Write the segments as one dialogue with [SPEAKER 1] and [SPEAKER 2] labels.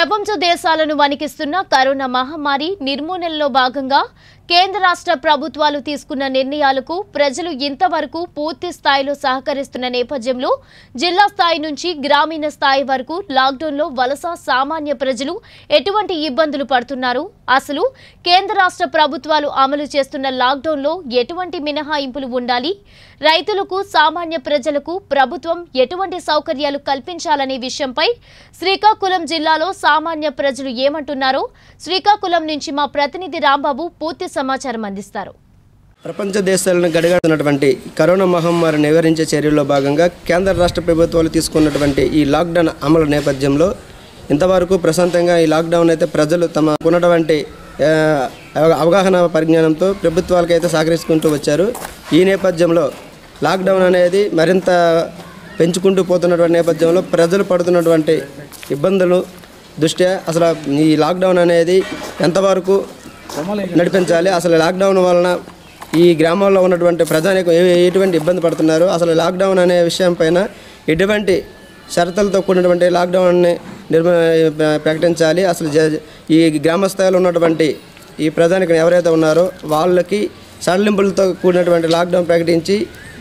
[SPEAKER 1] ప్రపంచ దేశాలను వణికిస్తున్న కరోనా మహమ్మారి నిర్మూలనలో భాగంగా కేంద్ర రాష్ట్ర ప్రభుత్వాలు తీసుకున్న నిర్ణయాలకు ప్రజలు ఇంతవరకు పూర్తి స్థాయిలో సహకరిస్తున్న నేపథ్యంలో జిల్లా స్థాయి నుంచి గ్రామీణ స్థాయి వరకు లాక్డౌన్లో వలస సామాన్య ప్రజలు ఎటువంటి ఇబ్బందులు పడుతున్నారు అసలు కేంద్ర రాష్ట్ర ప్రభుత్వాలు అమలు చేస్తున్న లాక్డౌన్లో ఎటువంటి మినహాయింపులు ఉండాలి రైతులకు సామాన్య ప్రజలకు ప్రభుత్వం ఎటువంటి సౌకర్యాలు కల్పించాలనే విషయంపై శ్రీకాకుళం జిల్లాలో సామాన్య ప్రజలు ఏమంటున్నారో శ్రీకాకుళం నుంచి మా ప్రతినిధి రాంబాబు పూర్తి సమాచారం అందిస్తారు
[SPEAKER 2] ప్రపంచ దేశాలను గడిగాడుతున్నటువంటి కరోనా మహమ్మారి నివారించే చర్యల్లో భాగంగా కేంద్ర రాష్ట్ర ప్రభుత్వాలు తీసుకున్నటువంటి ఈ లాక్డౌన్ అమలు నేపథ్యంలో ఇంతవరకు ప్రశాంతంగా ఈ లాక్డౌన్ అయితే ప్రజలు తమ ఉన్నటువంటి ఆ, అవగాహన పరిజ్ఞానంతో ప్రభుత్వాలకైతే సహకరించుకుంటూ వచ్చారు ఈ నేపథ్యంలో లాక్డౌన్ అనేది మరింత పెంచుకుంటూ పోతున్నటువంటి నేపథ్యంలో ప్రజలు పడుతున్నటువంటి ఇబ్బందులు దృష్ట్యా అసలు ఈ లాక్డౌన్ అనేది ఎంతవరకు నడిపించాలి అసలు లాక్డౌన్ వలన ఈ గ్రామాల్లో ఉన్నటువంటి ప్రజానికి ఏ- ఎటువంటి ఇబ్బంది పడుతున్నారు అసలు లాక్డౌన్ అనే విషయం పైన ఎటువంటి షరతులతో కూడినటువంటి లాక్డౌన్ని నిర్మ ప్రకటించాలి అసలు జ- ఈ గ్రామ స్థాయిలో ఉన్నటువంటి ఈ ప్రజానికి ఎవరైతే ఉన్నారో వాళ్ళకి సడలింపులతో కూడినటువంటి లాక్డౌన్ ప్రకటించి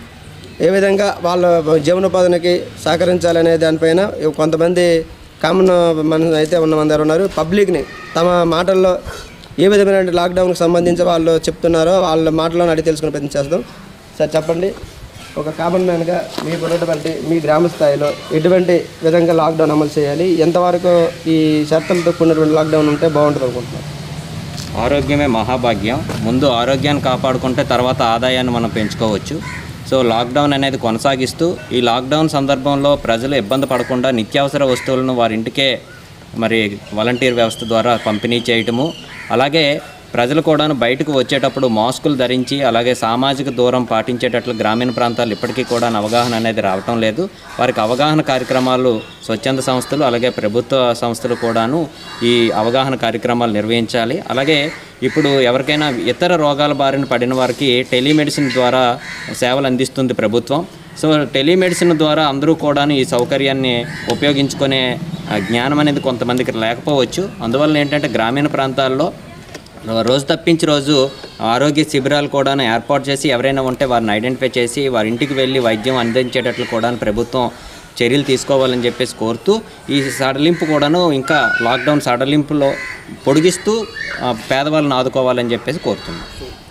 [SPEAKER 2] ఏ విధంగా వాళ్ళ జీవనోపాధికి సహకరించాలనే దానిపైన కొంతమంది కామన్ మన అయితే ఉన్న మంది ఉన్నారు పబ్లిక్ని తమ మాటల్లో ఏ విధమైన లాక్డౌన్కి సంబంధించి వాళ్ళు చెప్తున్నారో వాళ్ళ మాటలను అడిగి తెలుసుకునే ప్రయత్నం చేస్తాం సార్ చెప్పండి ఒక కామన్ మ్యాన్గా మీకు ఉన్నటువంటి మీ గ్రామ స్థాయిలో ఎటువంటి విధంగా లాక్డౌన్ అమలు చేయాలి ఎంతవరకు ఈ షరతులతో కూడినటువంటి లాక్డౌన్ ఉంటే బాగుంటుంది అనుకుంటున్నాను
[SPEAKER 3] ఆరోగ్యమే మహాభాగ్యం ముందు ఆరోగ్యాన్ని కాపాడుకుంటే తర్వాత ఆదాయాన్ని మనం పెంచుకోవచ్చు సో లాక్డౌన్ అనేది కొనసాగిస్తూ ఈ లాక్డౌన్ సందర్భంలో ప్రజలు ఇబ్బంది పడకుండా నిత్యావసర వస్తువులను వారి ఇంటికే మరి వాలంటీర్ వ్యవస్థ ద్వారా పంపిణీ చేయటము అలాగే ప్రజలు కూడాను బయటకు వచ్చేటప్పుడు మాస్కులు ధరించి అలాగే సామాజిక దూరం పాటించేటట్లు గ్రామీణ ప్రాంతాలు ఇప్పటికీ కూడా అవగాహన అనేది రావటం లేదు వారికి అవగాహన కార్యక్రమాలు స్వచ్ఛంద సంస్థలు అలాగే ప్రభుత్వ సంస్థలు కూడాను ఈ అవగాహన కార్యక్రమాలు నిర్వహించాలి అలాగే ఇప్పుడు ఎవరికైనా ఇతర రోగాల బారిన పడిన వారికి టెలిమెడిసిన్ ద్వారా సేవలు అందిస్తుంది ప్రభుత్వం సో టెలిమెడిసిన్ ద్వారా అందరూ కూడాను ఈ సౌకర్యాన్ని ఉపయోగించుకునే ఆ, జ్ఞానం అనేది కొంతమందికి లేకపోవచ్చు అందువల్ల ఏంటంటే గ్రామీణ ప్రాంతాల్లో రోజు తప్పించి రోజు ఆరోగ్య శిబిరాలు కూడా ఏర్పాటు చేసి ఎవరైనా ఉంటే వారిని ఐడెంటిఫై చేసి వారి ఇంటికి వెళ్ళి వైద్యం అందించేటట్లు కూడా ప్రభుత్వం చర్యలు తీసుకోవాలని చెప్పేసి కోరుతూ ఈ సడలింపు కూడాను ఇంకా లాక్డౌన్ సడలింపులో పొడిగిస్తూ ఆ, పేదవాళ్ళని ఆదుకోవాలని చెప్పేసి కోరుతున్నాం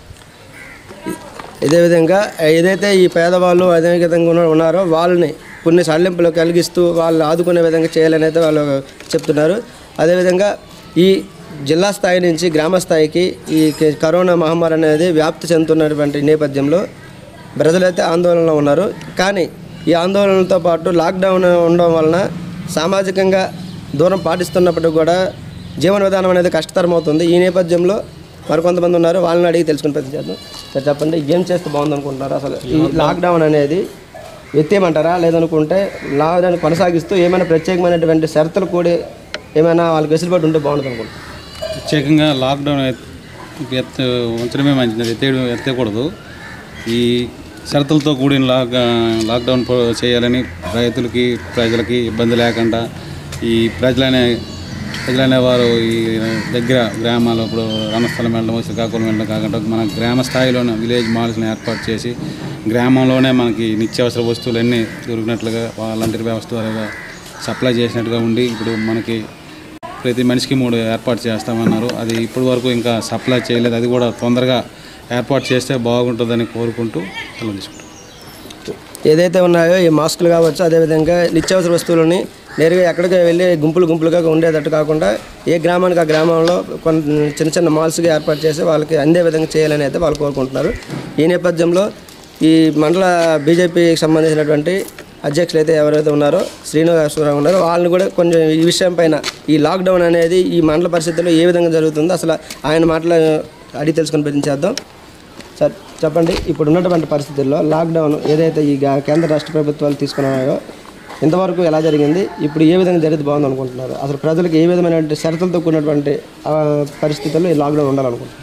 [SPEAKER 2] ఇదే విధంగా ఏదైతే ఈ పేదవాళ్ళు అదే విధంగా ఉన్న- ఉన్నారో వాళ్ళని కొన్ని సడలింపులు కలిగిస్తూ వాళ్ళు ఆదుకునే విధంగా చేయాలని అయితే వాళ్ళు చెప్తున్నారు అదేవిధంగా ఈ జిల్లా స్థాయి నుంచి గ్రామ స్థాయికి ఈ కే- కరోనా మహమ్మారి అనేది వ్యాప్తి చెందుతున్నటువంటి నేపథ్యంలో ప్రజలైతే ఆందోళనలో ఉన్నారు కానీ ఈ ఆందోళనలతో పాటు లాక్డౌన్ ఉండడం వలన సామాజికంగా దూరం పాటిస్తున్నప్పటికీ కూడా జీవన విధానం అనేది కష్టతరం అవుతుంది ఈ నేపథ్యంలో మరికొంతమంది ఉన్నారు వాళ్ళని అడిగి తెలుసుకుని ప్రయత్నం చేద్దాం సార్ చెప్పండి ఏం చేస్తే బాగుంది అనుకుంటున్నారు అసలు ఈ లాక్డౌన్ అనేది ఎత్తేయమంటారా లేదనుకుంటే లాక్డౌన్ కొనసాగిస్తూ ఏమైనా ప్రత్యేకమైనటువంటి షరతులు కూడి ఏమైనా వాళ్ళకి వెసులుబాటు ఉంటే బాగుంటుంది అనుకుంటున్నారు
[SPEAKER 4] ప్రత్యేకంగా లాక్డౌన్ ఎత్- ఎత్త ఉంచడమే మంచిది ఎత్తేయడం ఎత్తకూడదు ఈ షరతులతో కూడిన లాక్ లాక్డౌన్ పో- చేయాలని రైతులకి ప్రజలకి ఇబ్బంది లేకుండా ఈ ప్రజలనే ప్రజలనే వారు ఈ దగ్గర గ్రామాలు ఇప్పుడు రణస్థలం వెళ్ళడం శ్రీకాకుళం వెళ్ళడం కాకుండా మన గ్రామ స్థాయిలోనే విలేజ్ మాల్స్ని ఏర్పాటు చేసి గ్రామంలోనే మనకి నిత్యావసర వస్తువులన్నీ దొరికినట్లుగా వాలంటీర్ వ్యవస్థ ద్వారా సప్లై చేసినట్టుగా ఉండి ఇప్పుడు మనకి ప్రతి మనిషికి మూడు ఏర్పాటు చేస్తామన్నారు అది ఇప్పటి వరకు ఇంకా సప్లై చేయలేదు అది కూడా తొందరగా ఏర్పాటు చేస్తే బాగుంటుందని కోరుకుంటూ సెలవు తీసుకుంటాం
[SPEAKER 2] ఏదైతే ఉన్నాయో ఈ మాస్కులు కావచ్చు అదేవిధంగా నిత్యావసర వస్తువులని నేరుగా ఎక్కడికి వెళ్ళి గుంపులు గుంపులుగా ఉండేటట్టు కాకుండా ఏ గ్రామానికి ఆ గ్రామంలో కొన్ని చిన్న చిన్న మాల్స్గా ఏర్పాటు చేసి వాళ్ళకి అందే విధంగా చేయాలని అయితే వాళ్ళు కోరుకుంటున్నారు ఈ నేపథ్యంలో ఈ మండల బీజేపీకి సంబంధించినటువంటి అధ్యక్షులు అయితే ఎవరైతే ఉన్నారో శ్రీనివాసరావు ఉన్నారో వాళ్ళని కూడా కొంచెం ఈ విషయం పైన ఈ లాక్డౌన్ అనేది ఈ మండల పరిస్థితుల్లో ఏ విధంగా జరుగుతుందో అసలు ఆయన మాటలు అడిగి తెలుసుకొని ప్రయత్నించేద్దాం సార్ చెప్పండి ఇప్పుడు ఉన్నటువంటి పరిస్థితుల్లో లాక్డౌన్ ఏదైతే ఈ గా- కేంద్ర రాష్ట్ర ప్రభుత్వాలు తీసుకున్నాయో ఇంతవరకు ఎలా జరిగింది ఇప్పుడు ఏ విధంగా జరిగితే బాగుంది అనుకుంటున్నారు అసలు ప్రజలకు ఏ విధమైనటువంటి షరతులతో కూడినటువంటి ఆ, పరిస్థితుల్లో ఈ లాక్డౌన్ ఉండాలనుకుంటున్నారు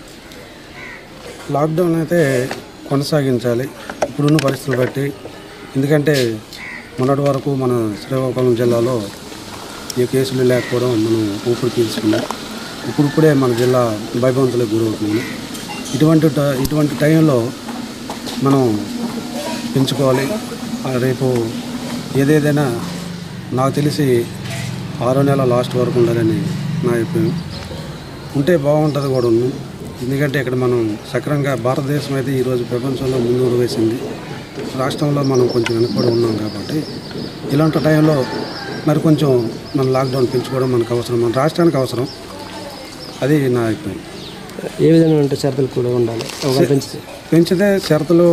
[SPEAKER 5] లాక్డౌన్ అయితే కొనసాగించాలి ఇప్పుడున్న పరిస్థితులు బట్టి ఎందుకంటే మొన్నటి వరకు మన శ్రీకాకుళం జిల్లాలో ఏ కేసులు లేకపోవడం మనం ఊపిరి పీల్చుకున్నాం ఇప్పుడిప్పుడే మన జిల్లా భయభవంతులకు గురవుతుంది ఇటువంటి ట- ఇటువంటి టైంలో మనం పెంచుకోవాలి ఆ రేపు ఏదేదైనా నాకు తెలిసి ఆరో నెల లాస్ట్ వరకు ఉండాలని నా అభిప్రాయం ఉంటే బాగుంటుంది కూడా ఎందుకంటే ఇక్కడ మనం సక్రంగా భారతదేశం అయితే ఈరోజు ప్రపంచంలో ముందుకు వేసింది రాష్ట్రంలో మనం కొంచెం వెనకబడి ఉన్నాం కాబట్టి ఇలాంటి టైంలో మరి కొంచెం మన లాక్డౌన్ పెంచుకోవడం మనకు అవసరం మన రాష్ట్రానికి అవసరం అది నా అభిప్రాయం
[SPEAKER 2] ఏ విధంగా ఉంటే షరతులు కూడా ఉండాలి ఒకవేళ పెంచితే
[SPEAKER 5] పెంచితే షరతులు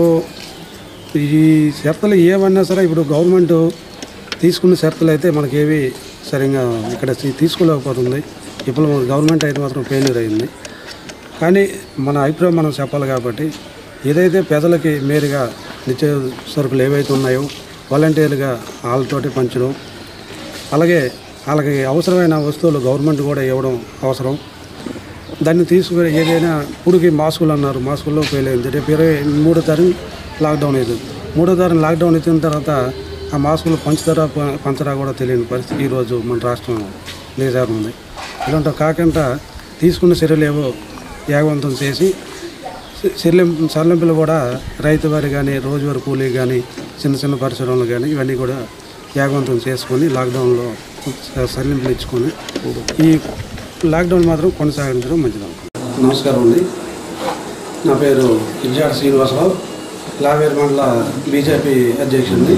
[SPEAKER 5] ఈ షరతులు ఏమన్నా సరే ఇప్పుడు గవర్నమెంట్ తీసుకున్న షరతులు అయితే మనకేవి సరిగా ఇక్కడ తీ- తీసుకోలేకపోతుంది ఇప్పుడు గవర్నమెంట్ అయితే మాత్రం ఫెయిల్యూర్ అయింది కానీ మన అభిప్రాయం మనం చెప్పాలి కాబట్టి ఏదైతే పేదలకి మేలుగా నిత్య సరుకులు ఏవైతే ఉన్నాయో వాలంటీర్లుగా వాళ్ళతోటి పంచడం అలాగే వాళ్ళకి అవసరమైన వస్తువులు గవర్నమెంట్ కూడా ఇవ్వడం అవసరం దాన్ని తీసుకుని ఏదైనా ఇప్పుడుకి మాస్కులు అన్నారు మాస్కుల్లో ఫెయిల్ అయింది రేపు ఇరవై మూడో తారీఖు లాక్డౌన్ అవుతుంది మూడో తారీఖు లాక్డౌన్ ఇచ్చిన తర్వాత ఆ మాస్కులు పంచుతారా ప- పంచరా కూడా తెలియని పరిస్థితి ఈరోజు మన రాష్ట్రం నిజారు ఉంది ఇలాంటి కాకుండా తీసుకున్న చర్యలు ఏవో యాగవంతం చేసి చెల్లిం సరలింపులు కూడా రైతు వారి కానీ రోజువారి కూలీ కానీ చిన్న చిన్న పరిశ్రమలు కానీ ఇవన్నీ కూడా యాగవంతం చేసుకొని లాక్డౌన్లో సరలింపులు ఇచ్చుకొని ఈ లాక్డౌన్ మాత్రం కొనసాగించడం మంచిది నమస్కారం అండి నా పేరు ఇజ్జాడ్ శ్రీనివాసరావు లావేరు మండల బీజేపీ అధ్యక్షుడిని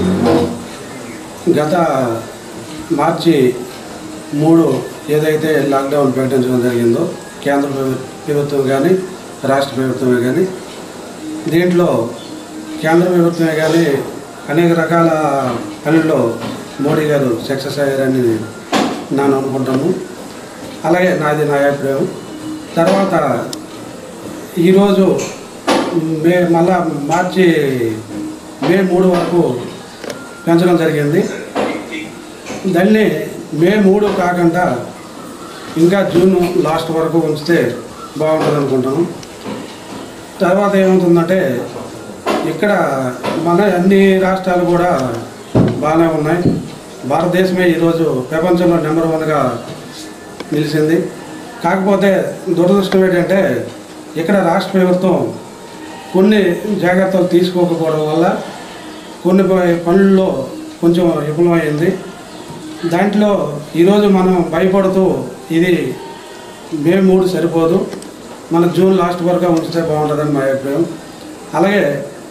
[SPEAKER 5] గత మార్చి మూడు ఏదైతే లాక్డౌన్ ప్రకటించడం జరిగిందో కేంద్ర ప్రభు- ప్రభుత్వం కానీ రాష్ట్ర ప్రభుత్వమే కానీ దీంట్లో కేంద్ర ప్రభుత్వమే కానీ అనేక రకాల పనుల్లో మోడీ గారు సక్సెస్ అయ్యారని నేను అనుకుంటాను అలాగే నాది నా అభిప్రాయం తర్వాత ఈరోజు మే మళ్ళా మార్చి మే మూడు వరకు పెంచడం జరిగింది దాన్ని మే మూడు కాకుండా ఇంకా జూన్ లాస్ట్ వరకు ఉంచితే బాగుంటుంది అనుకుంటాను తర్వాత ఏమవుతుందంటే ఇక్కడ మన అన్ని రాష్ట్రాలు కూడా బాగానే ఉన్నాయి భారతదేశమే ఈరోజు ప్రపంచంలో నెంబర్ వన్గా నిలిచింది కాకపోతే దురదృష్టం ఏంటంటే ఇక్కడ రాష్ట్ర ప్రభుత్వం కొన్ని జాగ్రత్తలు తీసుకోకపోవడం వల్ల కొన్ని ప- పనుల్లో కొంచెం విఫలమైంది దాంట్లో ఈరోజు మనం భయపడుతూ ఇది మే మూడు సరిపోదు మన జూన్ లాస్ట్ వరకు ఉంచితే బాగుంటుందని మా అభిప్రాయం అలాగే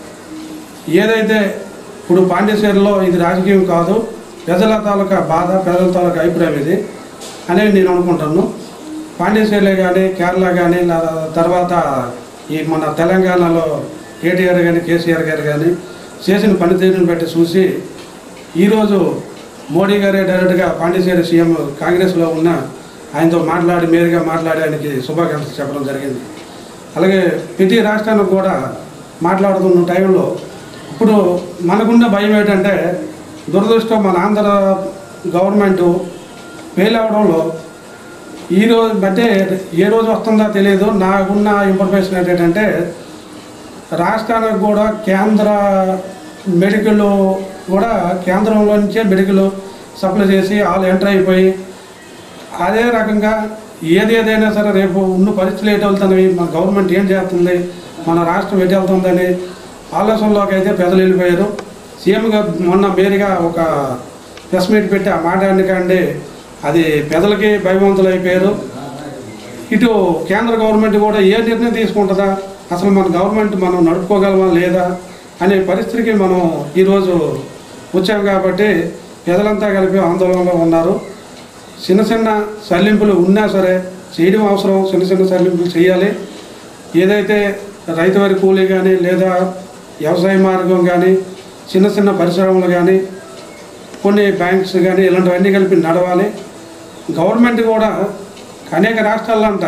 [SPEAKER 5] ఏదైతే ఇప్పుడు పాండిచేరిలో ఇది రాజకీయం కాదు ప్రజల తాలూకా బాధ ప్రజల తాలూకా అభిప్రాయం ఇది అనేది నేను అనుకుంటాను పాండిచేరిలో కానీ కేరళ కానీ లా- తర్వాత ఈ మన తెలంగాణలో కేటీఆర్ కానీ కేసీఆర్ గారు కానీ చేసిన పనితీరుని బట్టి చూసి ఈరోజు మోడీ గారే డైరెక్ట్గా పాండిచేరి సీఎం కాంగ్రెస్లో ఉన్న ఆయనతో మాట్లాడి మేరుగా మాట్లాడి ఆయనకి శుభాకాంక్షలు చెప్పడం జరిగింది అలాగే ప్రతి రాష్ట్రానికి కూడా మాట్లాడుతున్న టైంలో ఇప్పుడు మనకున్న భయం ఏంటంటే దురదృష్టం మన ఆంధ్ర గవర్నమెంట్ ఫెయిల్ అవడంలో ఈ రోజు అంటే ఏ రోజు వస్తుందో తెలియదు నాకున్న ఇన్ఫర్మేషన్ ఏంటంటే రాష్ట్రానికి కూడా కేంద్ర మెడికల్ కూడా కేంద్రంలో నుంచే మెడికల్ సప్లై చేసి వాళ్ళు ఎంటర్ అయిపోయి అదే రకంగా ఏది ఏదైనా సరే రేపు ఉన్న పరిస్థితులు ఎటు వెళ్తున్నవి మన గవర్నమెంట్ ఏం చేస్తుంది మన రాష్ట్రం ఎటు వెళ్తుందని ఆలోచనలోకి అయితే పెద్దలు వెళ్ళిపోయారు సీఎం గారు మొన్న మేరీగా ఒక ప్రెస్ మీట్ పెట్టి ఆ మాట్లాడికండి అది పెదలకి భయవంతులు అయిపోయారు ఇటు కేంద్ర గవర్నమెంట్ కూడా ఏ నిర్ణయం తీసుకుంటుందా అసలు మన గవర్నమెంట్ మనం నడుపుకోగలమా లేదా అనే పరిస్థితికి మనం ఈరోజు వచ్చాం కాబట్టి ప్రజలంతా కలిపి ఆందోళనలో ఉన్నారు చిన్న చిన్న సల్లింపులు ఉన్నా సరే చేయడం అవసరం చిన్న చిన్న సల్లింపులు చేయాలి ఏదైతే రైతు వారి కూలీ కానీ లేదా వ్యవసాయ మార్గం కానీ చిన్న చిన్న పరిశ్రమలు కానీ కొన్ని బ్యాంక్స్ కానీ ఇలాంటివన్నీ కలిపి నడవాలి గవర్నమెంట్ కూడా అనేక రాష్ట్రాల్లో అంట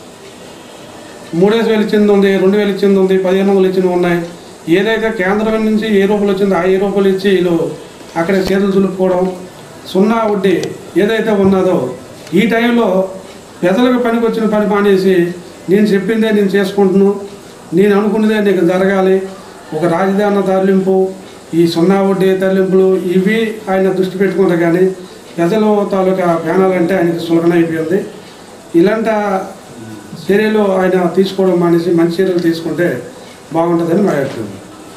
[SPEAKER 5] మూడేసి వేలు ఇచ్చింది ఉంది రెండు వేలు ఇచ్చింది ఉంది పదిహేను వందలు ఇచ్చింది ఉన్నాయి ఏదైతే కేంద్రం నుంచి ఏ రూపాయలు వచ్చిందో ఆ ఏ రూపాయలు ఇచ్చి వీళ్ళు అక్కడ చేతులు చులుపుకోవడం సున్నా వడ్డీ ఏదైతే ఉన్నదో ఈ టైంలో పెద్దలకు పనికి వచ్చిన పని మానేసి నేను చెప్పిందే నేను చేసుకుంటున్నాను నేను అనుకున్నదే నీకు జరగాలి ఒక రాజధాని తరలింపు ఈ సున్నా వడ్డీ తరలింపులు ఇవి ఆయన దృష్టి పెట్టుకుంటారు కానీ ప్రజలు తాలూకా ప్యానల్ అంటే ఆయనకి సులకన అయిపోయింది ఇలాంటి చర్యలు ఆయన తీసుకోవడం మానేసి మంచి చర్యలు తీసుకుంటే బాగుంటుందని మా అభిప్రాయం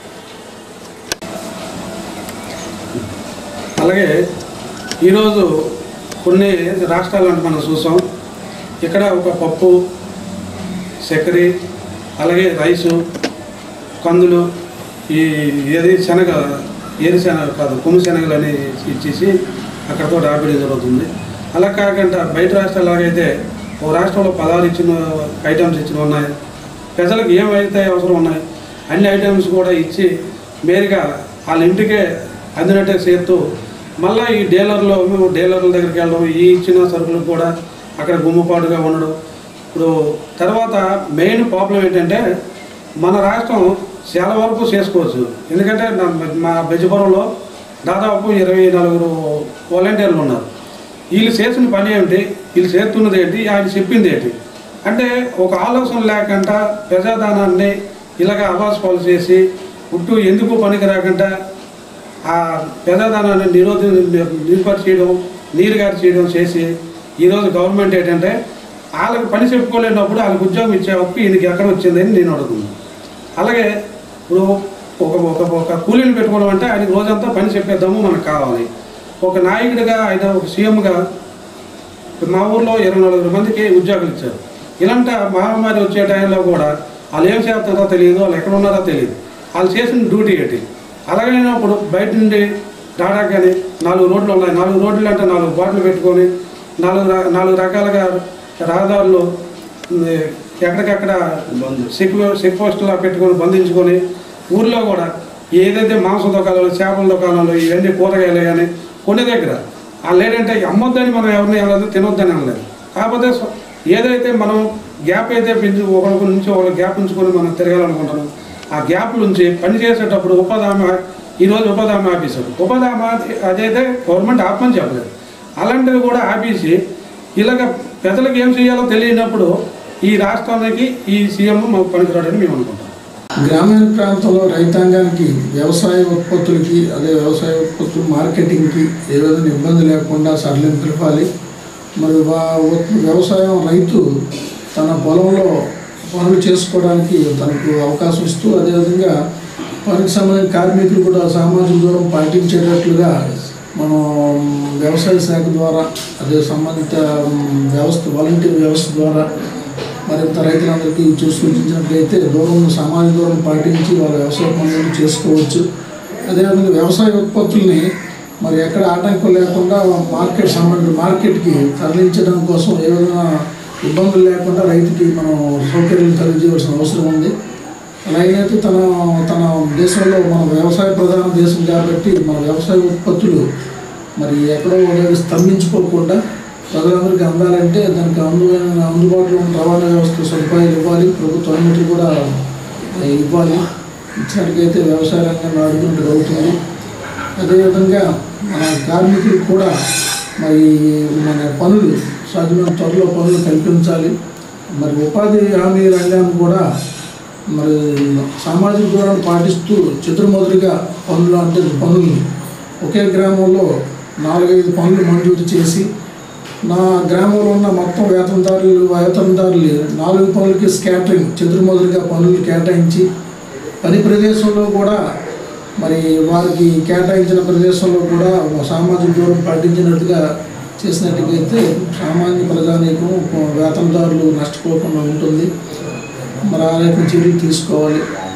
[SPEAKER 5] అలాగే ఈరోజు కొన్ని రాష్ట్రాలను మనం చూసాం ఇక్కడ ఒక పప్పు చక్కెర అలాగే రైసు కందులు ఈ ఏది శనగ ఏది శనగ కాదు కొమ్ము శనగలు అని ఇచ్చేసి అక్కడతో రాబడి జరుగుతుంది అలా కాకుండా బయట రాష్ట్రాలాగైతే ఓ రాష్ట్రంలో పదహారు ఇచ్చిన ఐటమ్స్ ఇచ్చిన ఉన్నాయి ప్రజలకు ఏమైతే అవసరం ఉన్నాయి అన్ని ఐటమ్స్ కూడా ఇచ్చి మేరుగా వాళ్ళ ఇంటికే అందినట్టే చేస్తూ మళ్ళీ ఈ డీలర్లో డీలర్ల దగ్గరికి వెళ్ళడం ఈ ఇచ్చిన సరుకులకు కూడా అక్కడ గుమ్మపాటుగా ఉండడం ఇప్పుడు తర్వాత మెయిన్ ప్రాబ్లం ఏంటంటే మన రాష్ట్రం చాలా వరకు చేసుకోవచ్చు ఎందుకంటే నా- మా బెజపురంలో దాదాపు ఇరవై నలుగురు వాలంటీర్లు ఉన్నారు వీళ్ళు చేసిన పని ఏమిటి వీళ్ళు చేస్తున్నది ఏంటి ఆయన చెప్పింది ఏంటి అంటే ఒక ఆలోచన లేకుండా ప్రజాదానాన్ని ఇలాగ అవాస్ పాలు చేసి పుట్టు ఎందుకు పనికి రాకుండా ఆ ప్రజాదానాన్ని నిరోధ నిరుపరి చేయడం నీరు గారి చేయడం చేసి ఈరోజు గవర్నమెంట్ ఏంటంటే వాళ్ళకి పని చెప్పుకోలేనప్పుడు వాళ్ళకి ఉద్యోగం ఇచ్చే హక్కు ఈయనకి ఎక్కడ వచ్చిందని నేను అడుగుతున్నాను అలాగే ఇప్పుడు ఒక ఒక ఒక కూలీని పెట్టుకోవడం అంటే ఆయనకి రోజంతా పని చెప్పేద్దాము మనకు కావాలి ఒక నాయకుడిగా ఆయన ఒక సీఎంగా మా ఊర్లో ఇరవై నలుగురు మందికి ఉద్యోగాలు ఇచ్చారు ఇలాంటి మహమ్మారి వచ్చే టైంలో కూడా వాళ్ళు ఏం చేస్తారో తెలియదు వాళ్ళు ఎక్కడ ఉన్నారో తెలియదు వాళ్ళు చేసిన డ్యూటీ ఏంటి అలాగైనప్పుడు బయట నుండి డాడా కానీ నాలుగు రోడ్లు ఉన్నాయి నాలుగు రోడ్లు అంటే నాలుగు బాటలు పెట్టుకొని నాలుగు ర- నాలుగు రకాలుగా రహదారులు ఉమ్, ఎక్కడికక్కడ చెక్ చెక్ పోస్టులా పెట్టుకొని బంధించుకొని ఊర్లో కూడా ఏదైతే మాంస దుకాణాలు చేపల దుకాణాలు ఇవన్నీ కూరగాయలు కానీ కొన్ని దగ్గర వాళ్ళు ఏంటంటే అమ్మొద్దని మనం ఎవరిని ఎవరైతే తినొద్దని అనలేదు కాకపోతే స్వ- ఏదైతే మనం గ్యాప్ అయితే పెంచు ఒకరి నుంచి ఒకరి గ్యాప్ ఉంచుకొని మనం తిరగాలనుకుంటున్నాం ఆ గ్యాప్ నుంచి పని చేసేటప్పుడు ఉపాధి హామీ ఈరోజు ఉపాధి హామీ ఆపేశారు ఉపాధి హామీ అదైతే గవర్నమెంట్ ఆపమని చెప్పలేదు అలాంటివి కూడా ఆపేసి ఇలాగ ప్రజలకు ఏం చేయాలో తెలియనప్పుడు ఈ రాష్ట్రానికి ఈ సీఎం మాకు పనికిరాడని మేము అనుకుంటాం
[SPEAKER 6] గ్రామీణ ప్రాంతంలో రైతాంగానికి వ్యవసాయ ఉత్పత్తులకి అదే వ్యవసాయ ఉత్పత్తుల మార్కెటింగ్కి ఏ విధంగా ఇబ్బంది లేకుండా సరళింపులు ఇవ్వాలి మరి వా- ఉత్- వ్యవసాయం రైతు తన పొలంలో పనులు చేసుకోవడానికి తనకు అవకాశం ఇస్తూ అదేవిధంగా పనికి సంబంధించిన కార్మికులు కూడా సామాజిక దూరం పాటించేటట్లుగా మనం వ్యవసాయ శాఖ ద్వారా అదే సంబంధిత ఉమ్, వ్యవస్థ వాలంటీర్ వ్యవస్థ ద్వారా మరింత రైతులందరికీ చూసి సూచించినట్లయితే దూరం సామాజిక దూరం పాటించి వాళ్ళ వ్యవసాయ పనులు చేసుకోవచ్చు అదేవిధంగా వ్యవసాయ ఉత్పత్తుల్ని మరి ఎక్కడ ఆటంకం లేకుండా మార్కెట్ సంబంధించిన మార్కెట్కి తరలించడం కోసం ఏ విధంగా ఇబ్బందులు లేకుండా రైతుకి మనం సౌకర్యాలు కలిగించవలసిన అవసరం ఉంది అలాగైతే తన తన దేశంలో మన వ్యవసాయ ప్రధాన దేశం కాబట్టి మన వ్యవసాయ ఉత్పత్తులు మరి ఎక్కడో ఒకటి స్తంభించుకోకుండా ప్రజలందరికీ అందాలంటే దానికి అందువైన అందుబాటులో ఉన్న రవాణా వ్యవస్థ సదుపాయాలు ఇవ్వాలి ప్రభుత్వ అనుమతులు కూడా ఇవ్వాలి ఇచ్చినట్టుకైతే వ్యవసాయ రంగాన్ని ఆడుకున్నట్టు అవుతుంది అదేవిధంగా మన కార్మికులకు కూడా మరి మన పనులు సాధ్యమైన త్వరలో పనులు కల్పించాలి మరి ఉపాధి హామీ రంగాన్ని కూడా మరి సామాజిక దూరాన్ని పాటిస్తూ చతుర్మదులుగా పనులు అంటే పనులు ఒకే గ్రామంలో నాలుగైదు పనులు మంజూరు చేసి నా గ్రామంలో ఉన్న మొత్తం వేతనదారులు వేతనదారులు నాలుగు పనులకి స్కాటరింగ్ చతుర్మదులుగా పనులు కేటాయించి పని ప్రదేశంలో కూడా మరి వారికి కేటాయించిన ప్రదేశంలో కూడా సామాజిక దూరం పాటించినట్టుగా చేసినట్టుగైతే సామాన్య ప్రజానీకం వేతనదారులు నష్టపోకుండా ఉంటుంది మరి ఆ రకం చర్యలు తీసుకోవాలి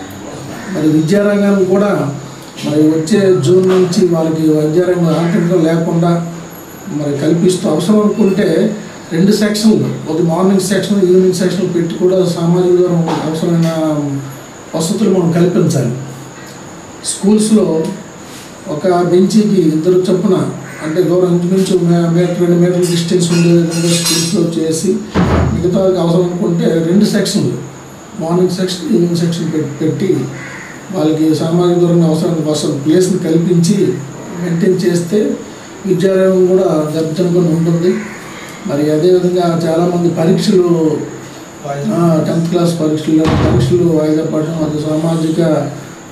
[SPEAKER 6] మరి విద్యారంగాన్ని కూడా మరి వచ్చే జూన్ నుంచి వాళ్ళకి విద్యారంగం ఆటంకం లేకుండా మరి కల్పిస్తూ అవసరం అనుకుంటే రెండు సెక్షన్లు ఒక మార్నింగ్ సెక్షన్ ఈవినింగ్ సెక్షన్ పెట్టి కూడా సామాజిక దూరం అవసరమైన వసతులు మనం కల్పించాలి స్కూల్స్లో ఒక బెంచీకి ఇద్దరు చొప్పున అంటే దూరం ఇంచుమించు మే- మీటర్ రెండు మీటర్ల డిస్టెన్స్ ఉండే విధంగా స్కూల్స్లో చేసి మిగతా వాళ్ళకి అవసరం అనుకుంటే రెండు సెక్షన్లు మార్నింగ్ సెక్షన్ ఈవినింగ్ సెక్షన్ పెట్టి పెట్టి వాళ్ళకి సామాజిక దూరంగా అవసరం వస ప్లేస్ని కల్పించి మెయింటైన్ చేస్తే విద్యాలయం కూడా దెబ్బతినకుండా ఉంటుంది మరి అదేవిధంగా చాలామంది పరీక్షలు టెన్త్ క్లాస్ పరీక్షలు పరీక్షలు వాయిదా పడడం అది సామాజిక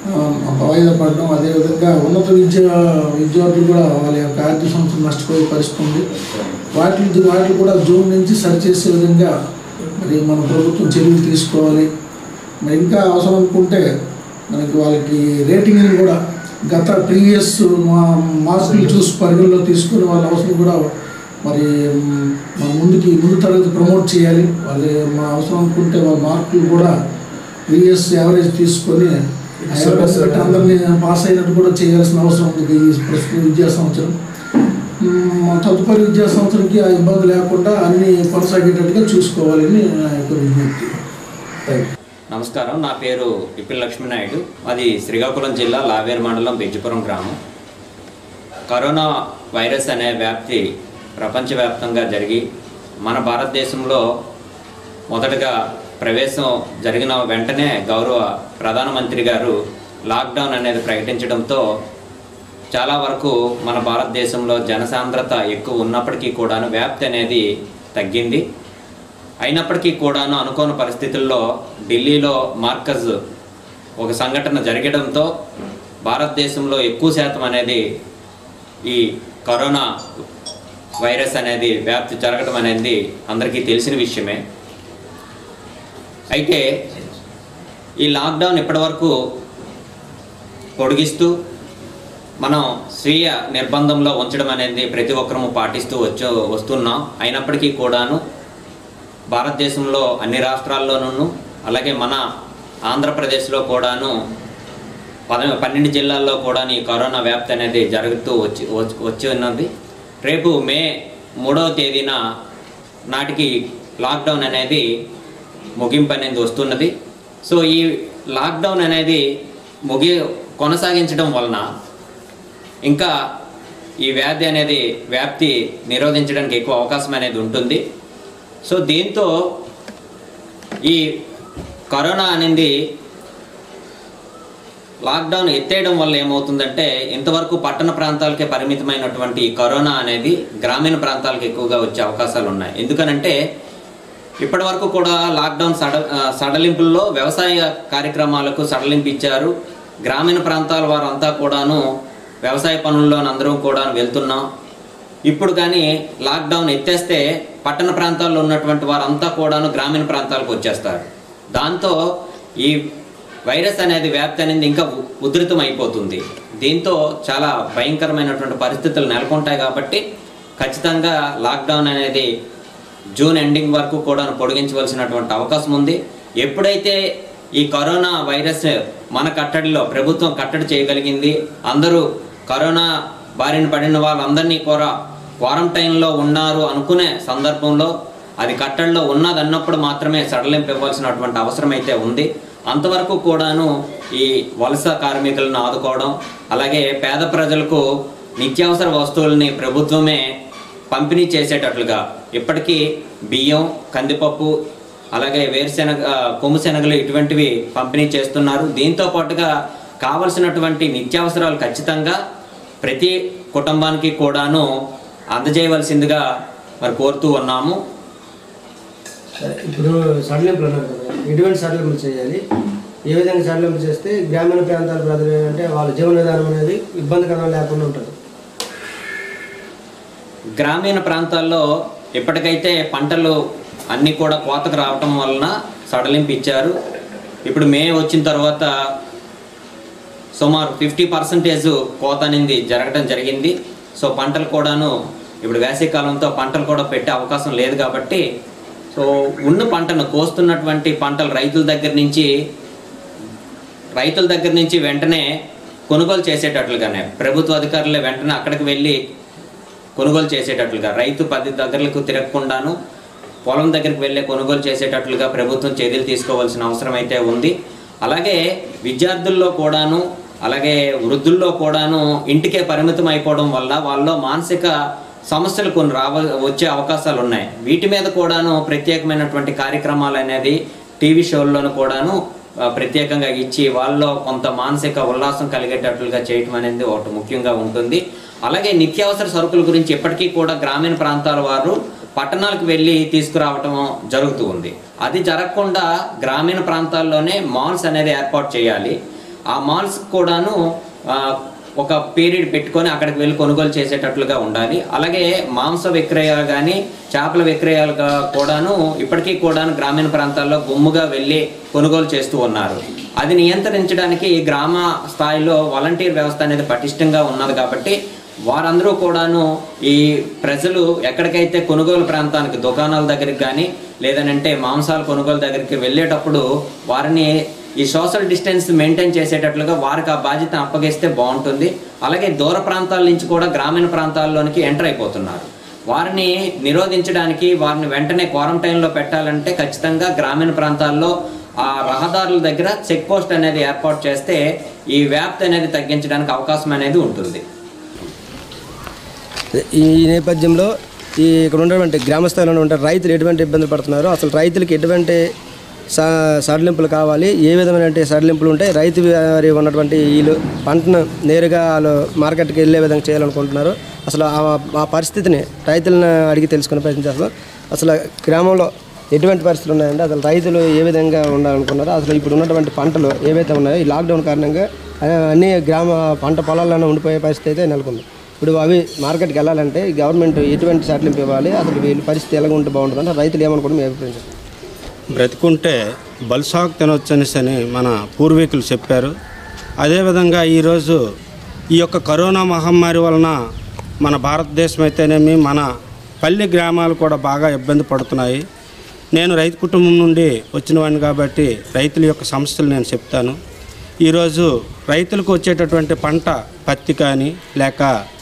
[SPEAKER 6] ఆ, వాయిదా పడడం అదేవిధంగా ఉన్నత విద్య విద్యార్థులు కూడా వాళ్ళ యొక్క ఆర్థిక సంవత్సరం నష్టపోయే పరిస్థితి ఉంది వాటి వాటిని కూడా జూన్ నుంచి సరిచేసే విధంగా మరి మన ప్రభుత్వం చర్యలు తీసుకోవాలి మరి ఇంకా అవసరం అనుకుంటే మనకి వాళ్ళకి రేటింగ్ని కూడా గత ప్రీవియస్ మా మార్కులు చూసి పరిగణలో తీసుకుని వాళ్ళ అవసరం కూడా మరి మ్, మన ముందుకి ముందు తరగతి ప్రమోట్ చేయాలి వాళ్ళు మా అవసరం అనుకుంటే వాళ్ళ మార్కులు కూడా ప్రీవియస్ యావరేజ్ తీసుకొని సిలబస్ బట్టి అందరినీ పాస్ అయినట్టు కూడా చేయాల్సిన అవసరం ఉంది ఈ ప్రస్తుత విద్యా సంవత్సరం మ్, తదుపరి విద్యా సంవత్సరంకి ఆ ఇబ్బంది లేకుండా అన్ని కొనసాగేటట్టుగా చూసుకోవాలని నా యొక్క విజ్ఞప్తి థ్యాంక్ యూ
[SPEAKER 3] నమస్కారం నా పేరు పిప్పిల్ లక్ష్మీనాయుడు అది శ్రీకాకుళం జిల్లా లావేరు మండలం బెజ్జిపురం గ్రామం కరోనా వైరస్ అనే వ్యాప్తి ప్రపంచవ్యాప్తంగా జరిగి మన భారతదేశంలో మొదటగా ప్రవేశం జరిగిన వెంటనే గౌరవ ప్రధానమంత్రి గారు లాక్డౌన్ అనేది ప్రకటించడంతో చాలా వరకు మన భారతదేశంలో జనసాంద్రత ఎక్కువ ఉన్నప్పటికీ కూడాను వ్యాప్తి అనేది తగ్గింది అయినప్పటికీ కూడాను అనుకోని పరిస్థితుల్లో ఢిల్లీలో మార్కజ్ ఒక సంఘటన జరగడంతో భారతదేశంలో ఎక్కువ శాతం అనేది ఈ కరోనా వైరస్ అనేది వ్యాప్తి జరగడం అనేది అందరికీ తెలిసిన విషయమే అయితే ఈ లాక్డౌన్ ఇప్పటివరకు పొడిగిస్తూ మనం స్వీయ నిర్బంధంలో ఉంచడం అనేది ప్రతి ఒక్కరము పాటిస్తూ వచ్చి వస్తున్నాం అయినప్పటికీ కూడాను భారతదేశంలో అన్ని రాష్ట్రాల్లోనూ అలాగే మన ఆంధ్రప్రదేశ్లో కూడాను పద పన్నెండు జిల్లాల్లో కూడా ఈ కరోనా వ్యాప్తి అనేది జరుగుతూ వచ్చి వచ్చి- వచ్చి ఉన్నది రేపు మే మూడవ తేదీన నాటికి లాక్డౌన్ అనేది ముగింపు అనేది వస్తున్నది సో ఈ లాక్డౌన్ అనేది ముగి కొనసాగించడం వలన ఇంకా ఈ వ్యాధి అనేది వ్యాప్తి నిరోధించడానికి ఎక్కువ అవకాశం అనేది ఉంటుంది సో దీంతో ఈ కరోనా అనేది లాక్డౌన్ ఎత్తేయడం వల్ల ఏమవుతుందంటే ఇంతవరకు పట్టణ ప్రాంతాలకే పరిమితమైనటువంటి ఈ కరోనా అనేది గ్రామీణ ప్రాంతాలకు ఎక్కువగా వచ్చే అవకాశాలు ఉన్నాయి ఎందుకనంటే ఇప్పటి వరకు కూడా లాక్డౌన్ సడ ఆ, సడలింపుల్లో వ్యవసాయ కార్యక్రమాలకు సడలింపు ఇచ్చారు గ్రామీణ ప్రాంతాల వారంతా కూడాను వ్యవసాయ పనుల్లో అందరం కూడా వెళ్తున్నాం ఇప్పుడు కానీ లాక్డౌన్ ఎత్తేస్తే పట్టణ ప్రాంతాల్లో ఉన్నటువంటి వారంతా కూడాను గ్రామీణ ప్రాంతాలకు వచ్చేస్తారు దాంతో ఈ వైరస్ అనేది వ్యాప్తి అనేది ఇంకా ఉ- ఉధృతం అయిపోతుంది దీంతో చాలా భయంకరమైనటువంటి పరిస్థితులు నెలకొంటాయి కాబట్టి ఖచ్చితంగా లాక్డౌన్ అనేది జూన్ ఎండింగ్ వరకు కూడా పొడిగించవలసినటువంటి అవకాశం ఉంది ఎప్పుడైతే ఈ కరోనా వైరస్ మన కట్టడిలో ప్రభుత్వం కట్టడి చేయగలిగింది అందరూ కరోనా బారిన పడిన వాళ్ళందరినీ కూడా క్వారంటైన్లో ఉన్నారు అనుకునే సందర్భంలో అది కట్టడిలో ఉన్నది అన్నప్పుడు మాత్రమే సడలింపు ఇవ్వాల్సినటువంటి అవసరం అయితే ఉంది అంతవరకు కూడాను ఈ వలస కార్మికులను ఆదుకోవడం అలాగే పేద ప్రజలకు నిత్యావసర వస్తువుల్ని ప్రభుత్వమే పంపిణీ చేసేటట్లుగా ఇప్పటికీ బియ్యం కందిపప్పు అలాగే వేరుశెనగ ఆ, కొమ్ము శనగలు ఇటువంటివి పంపిణీ చేస్తున్నారు దీంతో పాటుగా కావలసినటువంటి నిత్యావసరాలు ఖచ్చితంగా ప్రతి కుటుంబానికి కూడాను అందజేయవలసిందిగా మరి కోరుతూ ఉన్నాము
[SPEAKER 7] సరే ఇప్పుడు సడలింపులు అన్నారు కదా ఎటువంటి సడలింపులు చేయాలి ఏ విధంగా సడలింపు చేస్తే గ్రామీణ ప్రాంతాల ప్రజలు ఏంటంటే వాళ్ళ జీవన విధానం అనేది ఇబ్బందికరం లేకుండా ఉంటుంది
[SPEAKER 3] గ్రామీణ ప్రాంతాల్లో ఇప్పటికైతే పంటలు అన్నీ కూడా కోతకు రావటం వలన సడలింపు ఇచ్చారు ఇప్పుడు మే వచ్చిన తర్వాత సుమారు ఫిఫ్టీ పర్సెంటేజ్ కోత అనేది జరగడం జరిగింది సో పంటలు కూడాను ఇప్పుడు వేసవికాలంతో పంటలు కూడా పెట్టే అవకాశం లేదు కాబట్టి సో ఉన్న పంటను కోస్తున్నటువంటి పంటలు రైతుల దగ్గర నుంచి రైతుల దగ్గర నుంచి వెంటనే కొనుగోలు చేసేటట్లుగానే ప్రభుత్వ అధికారులే వెంటనే అక్కడికి వెళ్ళి కొనుగోలు చేసేటట్లుగా రైతు పది దగ్గరకు తిరగకుండాను పొలం దగ్గరికి వెళ్ళే కొనుగోలు చేసేటట్లుగా ప్రభుత్వం చర్యలు తీసుకోవాల్సిన అవసరం అయితే ఉంది అలాగే విద్యార్థుల్లో కూడాను అలాగే వృద్ధుల్లో కూడాను ఇంటికే పరిమితం అయిపోవడం వల్ల వాళ్ళలో మానసిక సమస్యలు కొన్ని రావ వచ్చే అవకాశాలు ఉన్నాయి వీటి మీద కూడాను ప్రత్యేకమైనటువంటి కార్యక్రమాలు అనేది టీవీ షోల్లోనూ కూడాను ఆ, ప్రత్యేకంగా ఇచ్చి వాళ్ళలో కొంత మానసిక ఉల్లాసం కలిగేటట్లుగా చేయటం అనేది ఒకటి ముఖ్యంగా ఉంటుంది అలాగే నిత్యావసర సరుకుల గురించి ఇప్పటికీ కూడా గ్రామీణ ప్రాంతాల వారు పట్టణాలకు వెళ్ళి తీసుకురావటం జరుగుతూ ఉంది అది జరగకుండా గ్రామీణ ప్రాంతాల్లోనే మాల్స్ అనేది ఏర్పాటు చేయాలి ఆ మాల్స్ కూడాను ఆ, ఒక పీరియడ్ పెట్టుకొని అక్కడికి వెళ్ళి కొనుగోలు చేసేటట్లుగా ఉండాలి అలాగే మాంస విక్రయాలు కానీ చేపల విక్రయాలు గా- కూడాను ఇప్పటికీ కూడాను గ్రామీణ ప్రాంతాల్లో గుమ్ముగా వెళ్ళి కొనుగోలు చేస్తూ ఉన్నారు అది నియంత్రించడానికి గ్రామ స్థాయిలో వాలంటీర్ వ్యవస్థ అనేది పటిష్టంగా ఉన్నది కాబట్టి వారందరూ కూడాను ఈ ప్రజలు ఎక్కడికైతే కొనుగోలు ప్రాంతానికి దుకాణాల దగ్గరికి కానీ లేదనంటే మాంసాల కొనుగోలు దగ్గరికి వెళ్ళేటప్పుడు వారిని ఈ సోషల్ డిస్టెన్స్ మెయింటైన్ చేసేటట్లుగా వారికి ఆ బాధ్యత అప్పగిస్తే బాగుంటుంది అలాగే దూర ప్రాంతాల నుంచి కూడా గ్రామీణ ప్రాంతాల్లోనికి ఎంటర్ అయిపోతున్నారు వారిని నిరోధించడానికి వారిని వెంటనే క్వారంటైన్లో పెట్టాలంటే ఖచ్చితంగా గ్రామీణ ప్రాంతాల్లో ఆ రహదారుల దగ్గర చెక్ పోస్ట్ అనేది ఏర్పాటు చేస్తే ఈ వ్యాప్తి అనేది తగ్గించడానికి అవకాశం అనేది ఉంటుంది
[SPEAKER 2] ఈ నేపథ్యంలో ఈ ఇక్కడ ఉన్నటువంటి గ్రామ స్థాయిలో ఉండే రైతులు ఎటువంటి ఇబ్బందులు పడుతున్నారో అసలు రైతులకు ఎటువంటి స సడలింపులు కావాలి ఏ విధమైన సడలింపులు ఉంటాయి రైతు వారి ఉన్నటువంటి వీళ్ళు పంటను నేరుగా వాళ్ళు మార్కెట్కి వెళ్ళే విధంగా చేయాలనుకుంటున్నారు అసలు ఆ- ఆ పరిస్థితిని రైతులను అడిగి తెలుసుకునే ప్రయత్నం చేస్తాం అసలు గ్రామంలో ఎటువంటి పరిస్థితులు ఉన్నాయంటే అసలు రైతులు ఏ విధంగా ఉండాలనుకున్నారో అసలు ఇప్పుడు ఉన్నటువంటి పంటలు ఏవైతే ఉన్నాయో ఈ లాక్డౌన్ కారణంగా ఆ, అన్ని గ్రామ పంట పొలాల్లోనే ఉండిపోయే పరిస్థితి అయితే నెలకొంది ఇప్పుడు అవి మార్కెట్కి వెళ్ళాలంటే గవర్నమెంట్ ఎటువంటి సడలింపు ఇవ్వాలి అసలు వీళ్ళ పరిస్థితి ఎలా ఉంటే బాగుంటుంది అంటే రైతులు ఏమనుకోవడం మీ అభిప్రాయం చెప్పండి.
[SPEAKER 8] బ్రతికుంటే బల్సాగు తినొచ్చు అనేసి అని మన పూర్వీకులు చెప్పారు అదేవిధంగా ఈరోజు ఈ యొక్క కరోనా మహమ్మారి వలన మన భారతదేశం అయితేనేమి మన పల్లె గ్రామాలు కూడా బాగా ఇబ్బంది పడుతున్నాయి నేను రైతు కుటుంబం నుండి వచ్చిన వాడిని కాబట్టి రైతుల యొక్క సమస్యలు నేను చెప్తాను ఈరోజు రైతులకు వచ్చేటటువంటి పంట పత్తి కానీ లేక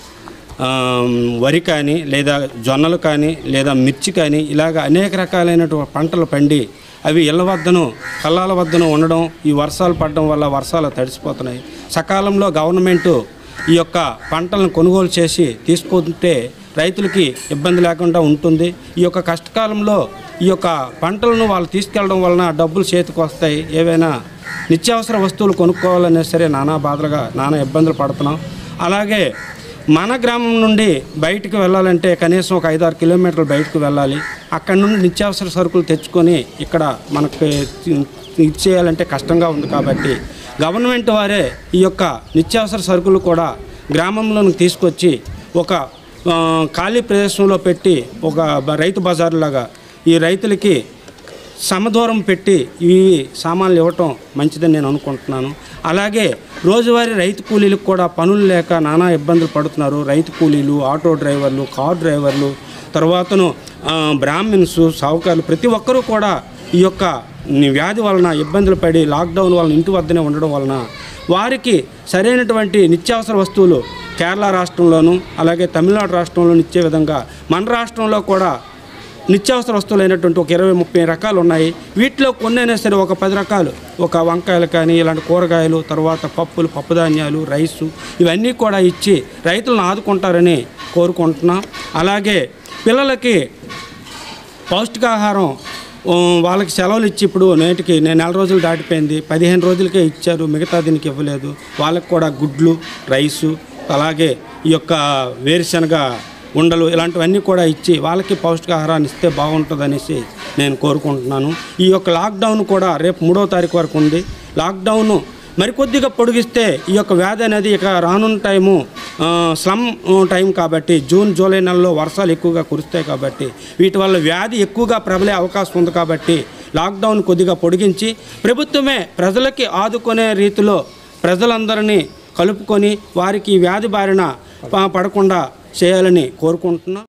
[SPEAKER 8] ఆమ్, వరి కానీ లేదా జొన్నలు కానీ లేదా మిర్చి కానీ ఇలాగ అనేక రకాలైనటువంటి పంటలు పండి అవి ఇళ్ళ వద్దను కళ్ళాల వద్దను ఉండడం ఈ వర్షాలు పడడం వల్ల వర్షాలు తడిసిపోతున్నాయి సకాలంలో గవర్నమెంటు ఈ యొక్క పంటలను కొనుగోలు చేసి తీసుకుంటే రైతులకి ఇబ్బంది లేకుండా ఉంటుంది ఈ యొక్క కష్టకాలంలో ఈ యొక్క పంటలను వాళ్ళు తీసుకెళ్ళడం వలన డబ్బులు చేతికి వస్తాయి ఏవైనా నిత్యావసర వస్తువులు కొనుక్కోవాలన్నా సరే నానా బాధలుగా నానా ఇబ్బందులు పడుతున్నాం అలాగే మన గ్రామం నుండి బయటికి వెళ్ళాలంటే కనీసం ఒక ఐదారు కిలోమీటర్లు బయటకు వెళ్ళాలి అక్కడ నుండి నిత్యావసర సరుకులు తెచ్చుకొని ఇక్కడ మనకి ఇచ్చేయాలంటే కష్టంగా ఉంది కాబట్టి గవర్నమెంట్ వారే ఈ యొక్క నిత్యావసర సరుకులు కూడా గ్రామంలోకి తీసుకొచ్చి ఒక ఆ, ఖాళీ ప్రదేశంలో పెట్టి ఒక బ- రైతు బజార్ లాగా ఈ రైతులకి సమదూరం పెట్టి ఇవి సామాన్లు ఇవ్వటం మంచిదని నేను అనుకుంటున్నాను అలాగే రోజువారీ రైతు కూలీలకు కూడా పనులు లేక నానా ఇబ్బందులు పడుతున్నారు రైతు కూలీలు ఆటో డ్రైవర్లు కార్ డ్రైవర్లు తర్వాతను ఆ, బ్రాహ్మిన్స్ సావుకారులు ప్రతి ఒక్కరూ కూడా ఈ యొక్క వ్యాధి వలన ఇబ్బందులు పడి లాక్డౌన్ వలన ఇంటి వద్దనే ఉండడం వలన వారికి సరైనటువంటి నిత్యావసర వస్తువులు కేరళ రాష్ట్రంలోను అలాగే తమిళనాడు రాష్ట్రంలోనూ ఇచ్చే విధంగా మన రాష్ట్రంలో కూడా నిత్యావసర వస్తువులు అయినటువంటి ఒక ఇరవై ముప్పై రకాలు ఉన్నాయి వీటిలో కొన్ని అయినా సరే ఒక పది రకాలు ఒక వంకాయలు కానీ ఇలాంటి కూరగాయలు తర్వాత పప్పులు పప్పుధాన్యాలు రైసు ఇవన్నీ కూడా ఇచ్చి రైతులను ఆదుకుంటారని కోరుకుంటున్నాం అలాగే పిల్లలకి పౌష్టికాహారం ఆ, వాళ్ళకి సెలవులు ఇచ్చి ఇప్పుడు నేటికి నేను నెల రోజులు దాటిపోయింది పదిహేను రోజులకే ఇచ్చారు మిగతా దీనికి ఇవ్వలేదు వాళ్ళకి కూడా గుడ్లు రైసు అలాగే ఈ యొక్క వేరుశనగ ఉండలు ఇలాంటివన్నీ కూడా ఇచ్చి వాళ్ళకి పౌష్టికాహారాన్ని ఇస్తే బాగుంటుంది అనేసి నేను కోరుకుంటున్నాను ఈ యొక్క లాక్డౌన్ కూడా రేపు మూడో తారీఖు వరకు ఉంది లాక్డౌన్ మరికొద్దిగా పొడిగిస్తే ఈ యొక్క వ్యాధి అనేది ఇక రానున్న టైము ఆ, స్లమ్ టైం కాబట్టి జూన్ జూలై నెలలో వర్షాలు ఎక్కువగా కురుస్తాయి కాబట్టి వీటి వల్ల వ్యాధి ఎక్కువగా ప్రబలే అవకాశం ఉంది కాబట్టి లాక్డౌన్ కొద్దిగా పొడిగించి ప్రభుత్వమే ప్రజలకి ఆదుకునే రీతిలో ప్రజలందరినీ కలుపుకొని వారికి ఈ వ్యాధి బారిన ప- పడకుండా చేయాలని కోరుకుంటున్నాం